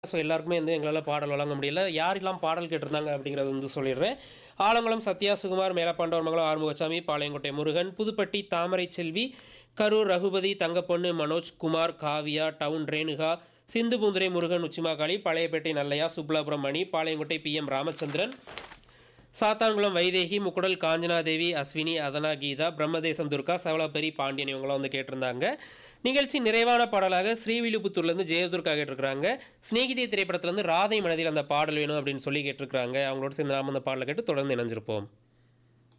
so எல்லாருக்குமே வந்து எங்களால் பாடல் வழங்க முடியல யாரெல்லாம் பாடல் கேட்டிருந்தாங்க அப்படிங்கிறது வந்து சொல்லிடுறேன் Alangulam Sathya Sukumar Melapandavarmangalam Arumugasamy Palayamkottai Murugan Pudupatti Thamarai Selvi Karur Ragupathi Thangaponnu Manoj Kumar Kavya town Renuka Sindhu Poondurai Murugan Uchimakali Palayapettai Nallaiah Subbalapuram Mani Palayamkottai P M Ramachandran Sathankulam Vaidehi Mukkudal Kanchanadevi Ashwini Adhana Geetha Brahmadesam Durga சவளப்பெரி Pandian இவங்களாம் வந்து கேட்டிருந்தாங்க நிகழ்ச்சி நிறைவான பாடலாக ஸ்ரீவில்லிபுத்தூர்லேருந்து ஜெயதுர்கா கேட்டிருக்காங்க ஸ்நேகிதி திரைப்படத்துலேருந்து ராதை மனதில் அந்த பாடல் வேணும் அப்படின்னு சொல்லி கேட்டிருக்காங்க அவங்களோட சேர்ந்து நாம அந்த பாடலை கேட்டு தொடர்ந்து இணைஞ்சிருப்போம்